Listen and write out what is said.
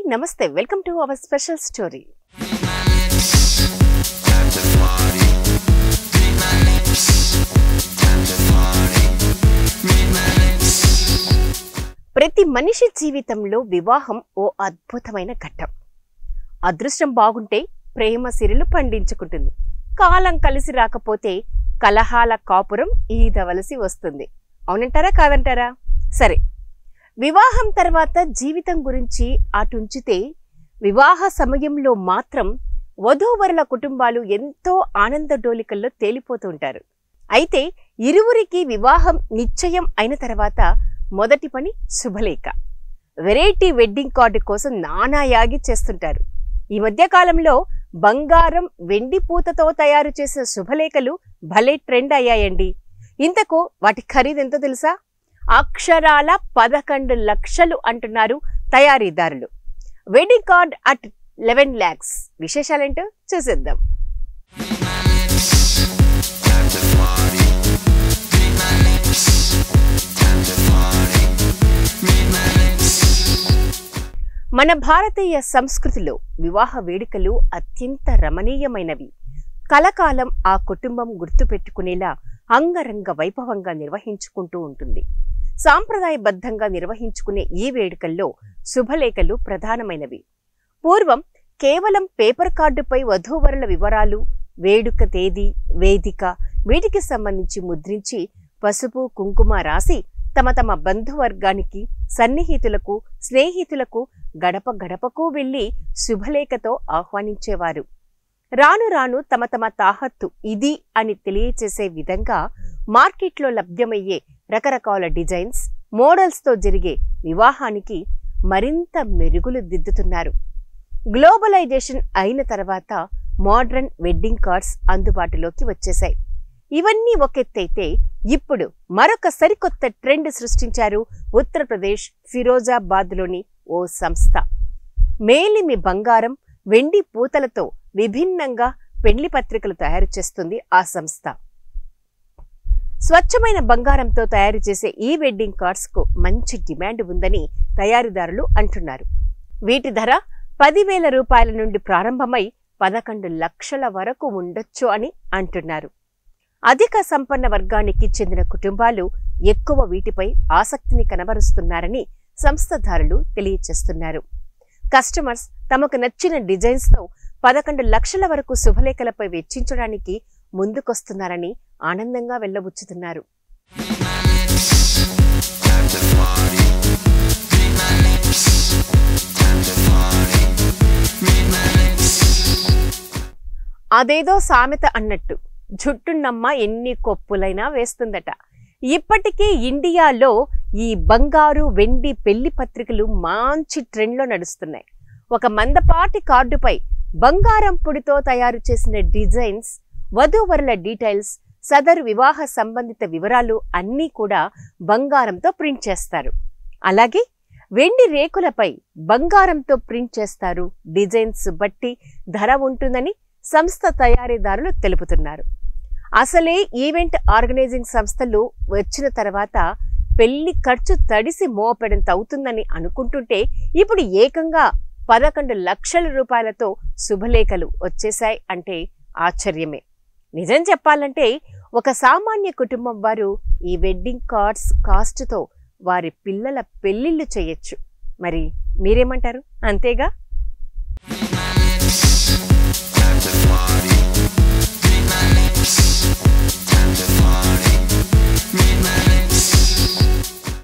నమస్తే welcome to our special story ప్రతి మనిషి జీవితంలో వివాహం ఓ అద్భుతమైన ఘట్టం అదృష్టం బాగుంటే ప్రేమ సిరులు పండించుకుంటుంది కాలం కలిసి రాకపోతే కలహాల కాపురం ఈదవలసి వస్తుంది అవునంటారా కాదంటారా సరే వివాహం తర్వాత జీవితం గురించి అటుంచితే వివాహ సమయంలో మాత్రం వధూవరుల కుటుంబాలు ఎంతో ఆనంద డోలికల్లో తేలిపోతుంటారు అయితే ఇరువురికి వివాహం నిశ్చయం అయిన తర్వాత మొదటి పని శుభలేఖ వెరైటీ వెడ్డింగ్ కార్డు కోసం నానా యాగి చేస్తుంటారు ఈ మధ్య కాలంలో బంగారం వెండి పూతతో తయారు చేసిన శుభలేఖలు భలే ట్రెండ్ అయ్యాయండి ఇంతకు వాటి ఖరీదెంతో తెలుసా అక్షరాల పదకొండు లక్షలు అంటున్నారు తయారీదారులు wedding card at eleven lakhs విశేషాలేంటో చూసేద్దాం మన భారతీయ సంస్కృతిలో వివాహ వేడుకలు అత్యంత రమణీయమైనవి కలకాలం ఆ కుటుంబం గుర్తుపెట్టుకునేలా అంగరంగ వైభవంగా నిర్వహించుకుంటూ ఉంటుంది సాంప్రదాయబద్ధంగా నిర్వహించుకునే ఈ వేడుకల్లో శుభలేఖలు ప్రధానమైనవి పూర్వం కేవలం పేపర్ కార్డుపై వధూవరుల వివరాలు వేడుక తేదీ వేదిక వీటికి సంబంధించి ముద్రించి పసుపు కుంకుమ రాసి తమ తమ బంధువర్గానికి సన్నిహితులకు స్నేహితులకు గడప గడపకు వెళ్లి శుభలేఖతో ఆహ్వానించేవారు రాను రాను తమ తమ తాహత్తు ఇది అని తెలియచేసే విధంగా మార్కెట్లో లభ్యమయ్యే రకరకాల డిజైన్స్ మోడల్స్తో జరిగే వివాహానికి మరింత మెరుగులు దిద్దుతున్నారు గ్లోబలైజేషన్ అయిన తర్వాత మోడ్రన్ వెడ్డింగ్ కార్డ్స్ అందుబాటులోకి వచ్చేశాయి ఇవన్నీ ఒకెత్తైతే ఇప్పుడు మరొక సరికొత్త ట్రెండ్ సృష్టించారు ఉత్తరప్రదేశ్ ఫిరోజాబాద్లోని ఓ సంస్థ మేలిమి బంగారం వెండి పూతలతో విభిన్నంగా పెళ్లి పత్రికలు తయారు చేస్తుంది ఆ సంస్థ స్వచ్ఛమైన బంగారంతో తయారు చేసే ఈ వెడ్డింగ్ కార్డ్స్ కు మంచి డిమాండ్ ఉందని తయారీదారులు అంటున్నారు వీటి ధర పదివేల రూపాయల నుండి ప్రారంభమై పదకొండు లక్షల వరకు ఉండొచ్చు అని అంటున్నారు అధిక సంపన్న వర్గానికి చెందిన కుటుంబాలు ఎక్కువ వీటిపై ఆసక్తిని కనబరుస్తున్నారని సంస్థదారులు తెలియచేస్తున్నారు కస్టమర్స్ తమకు నచ్చిన డిజైన్స్తో పదకొండు లక్షల వరకు శుభలేఖలపై వెచ్చించడానికి ముందుకొస్తున్నారని ఆనందంగా వెళ్ళబుచ్చుతున్నారు అదేదో సామెత అన్నట్టు జుట్టున్నమ్మ ఎన్ని కొప్పులైనా వేస్తుందట ఇప్పటికీ ఇండియాలో ఈ బంగారు వెండి పెళ్లి పత్రికలు మంచి ట్రెండ్లో నడుస్తున్నాయి ఒక మందపాటి కార్డుపై బంగారం పొడితో తయారు చేసిన డిజైన్స్ వధూవరుల డీటెయిల్స్ సదరు వివాహ సంబంధిత వివరాలు అన్నీ కూడా బంగారంతో ప్రింట్ చేస్తారు అలాగే వెండి రేకులపై బంగారంతో ప్రింట్ చేస్తారు డిజైన్స్ బట్టి ధర ఉంటుందని సంస్థ తయారీదారులు తెలుపుతున్నారు అసలే ఈవెంట్ ఆర్గనైజింగ్ సంస్థలు వచ్చిన తర్వాత పెళ్లి ఖర్చు తడిసి మోపెడంత అవుతుందని అనుకుంటుంటే ఇప్పుడు ఏకంగా పదకొండు లక్షల రూపాయలతో శుభలేఖలు వచ్చేశాయి అంటే ఆశ్చర్యమే నిజం చెప్పాలంటే ఒక సామాన్య కుటుంబం వారు ఈ వెడ్డింగ్ కార్డ్స్ కాస్ట్తో వారి పిల్లల పెళ్లిళ్ళు చేయొచ్చు మరి మీరేమంటారు అంతేగా